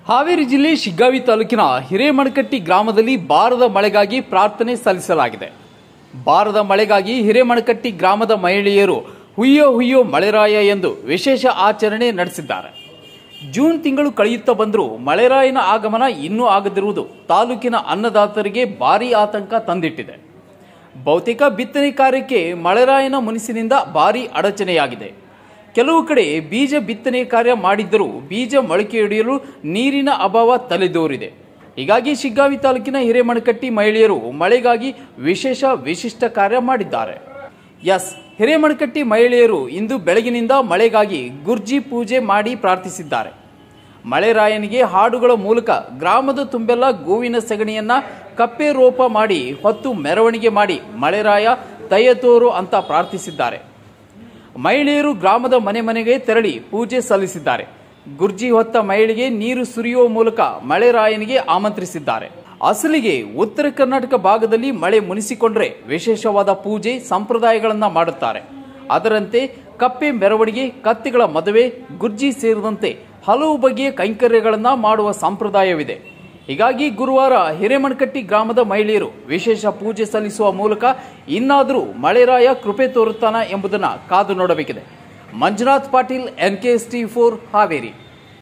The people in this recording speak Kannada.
ಹಾವೇರಿ ಜಿಲ್ಲೆ ಶಿಗ್ಗಾವಿ ತಾಲೂಕಿನ ಹಿರೇಮಣಕಟ್ಟಿ ಗ್ರಾಮದಲ್ಲಿ ಬಾರದ ಮಳೆಗಾಗಿ ಪ್ರಾರ್ಥನೆ ಸಲ್ಲಿಸಲಾಗಿದೆ ಬಾರದ ಮಳೆಗಾಗಿ ಹಿರೇಮಣಕಟ್ಟಿ ಗ್ರಾಮದ ಮಹಿಳೆಯರು ಹುಯ್ಯೋ ಹುಯ್ಯೋ ಮಳೆರಾಯ ಎಂದು ವಿಶೇಷ ಆಚರಣೆ ನಡೆಸಿದ್ದಾರೆ ಜೂನ್ ತಿಂಗಳು ಕಳೆಯುತ್ತಾ ಬಂದರೂ ಮಳೆರಾಯನ ಆಗಮನ ಇನ್ನೂ ಆಗದಿರುವುದು ತಾಲೂಕಿನ ಅನ್ನದಾತರಿಗೆ ಭಾರೀ ಆತಂಕ ತಂದಿಟ್ಟಿದೆ ಬಹುತೇಕ ಬಿತ್ತನೆ ಕಾರ್ಯಕ್ಕೆ ಮಳೆರಾಯನ ಮುನಿಸಿನಿಂದ ಭಾರೀ ಅಡಚಣೆಯಾಗಿದೆ ಕೆಲವು ಕಡೆ ಬೀಜ ಬಿತ್ತನೆ ಕಾರ್ಯ ಮಾಡಿದ್ದರೂ ಬೀಜ ಮೊಳಕೆಯೊಡೆಯಲು ನೀರಿನ ಅಭಾವ ತಲೆದೋರಿದೆ ಹೀಗಾಗಿ ಶಿಗ್ಗಾವಿ ತಾಲೂಕಿನ ಹಿರೇಮಣಕಟ್ಟಿ ಮಹಿಳೆಯರು ಮಳೆಗಾಗಿ ವಿಶೇಷ ವಿಶಿಷ್ಟ ಕಾರ್ಯ ಮಾಡಿದ್ದಾರೆ ಎಸ್ ಹಿರೇಮಣಕಟ್ಟಿ ಮಹಿಳೆಯರು ಇಂದು ಬೆಳಗಿನಿಂದ ಮಳೆಗಾಗಿ ಗುರ್ಜಿ ಪೂಜೆ ಮಾಡಿ ಪ್ರಾರ್ಥಿಸಿದ್ದಾರೆ ಮಳೆರಾಯನಿಗೆ ಹಾಡುಗಳ ಮೂಲಕ ಗ್ರಾಮದ ತುಂಬೆಲ್ಲ ಗೋವಿನ ಸಗಣಿಯನ್ನ ಕಪ್ಪೆ ರೋಪ ಮಾಡಿ ಹೊತ್ತು ಮೆರವಣಿಗೆ ಮಾಡಿ ಮಳೆರಾಯ ದಯ ತೋರು ಅಂತ ಪ್ರಾರ್ಥಿಸಿದ್ದಾರೆ ಮಹಿಳೆಯರು ಗ್ರಾಮದ ಮನೆ ಮನೆಗೆ ತೆರಳಿ ಪೂಜೆ ಸಲ್ಲಿಸಿದ್ದಾರೆ ಗುರ್ಜಿ ಹೊತ್ತ ಮಹಿಳೆಗೆ ನೀರು ಸುರಿಯುವ ಮೂಲಕ ಮಳೆರಾಯನಿಗೆ ಆಮಂತ್ರಿಸಿದ್ದಾರೆ ಅಸಲಿಗೆ ಉತ್ತರ ಕರ್ನಾಟಕ ಭಾಗದಲ್ಲಿ ಮಳೆ ಮುನಿಸಿಕೊಂಡ್ರೆ ವಿಶೇಷವಾದ ಪೂಜೆ ಸಂಪ್ರದಾಯಗಳನ್ನ ಮಾಡುತ್ತಾರೆ ಅದರಂತೆ ಕಪ್ಪೆ ಮೆರವಣಿಗೆ ಕತ್ತಿಗಳ ಮದುವೆ ಗುರ್ಜಿ ಸೇರಿದಂತೆ ಹಲವು ಬಗೆಯ ಕೈಂಕರ್ಯಗಳನ್ನ ಮಾಡುವ ಸಂಪ್ರದಾಯವಿದೆ ಹೀಗಾಗಿ ಗುರುವಾರ ಹಿರೇಮಣಕಟ್ಟಿ ಗ್ರಾಮದ ಮಹಿಳೆಯರು ವಿಶೇಷ ಪೂಜೆ ಸಲ್ಲಿಸುವ ಮೂಲಕ ಇನ್ನಾದರೂ ಮಳೆರಾಯ ಕೃಪೆ ತೋರುತ್ತಾನ ಎಂಬುದನ್ನು ಕಾದು ನೋಡಬೇಕಿದೆ Manjunath Patil N K S T for Haveri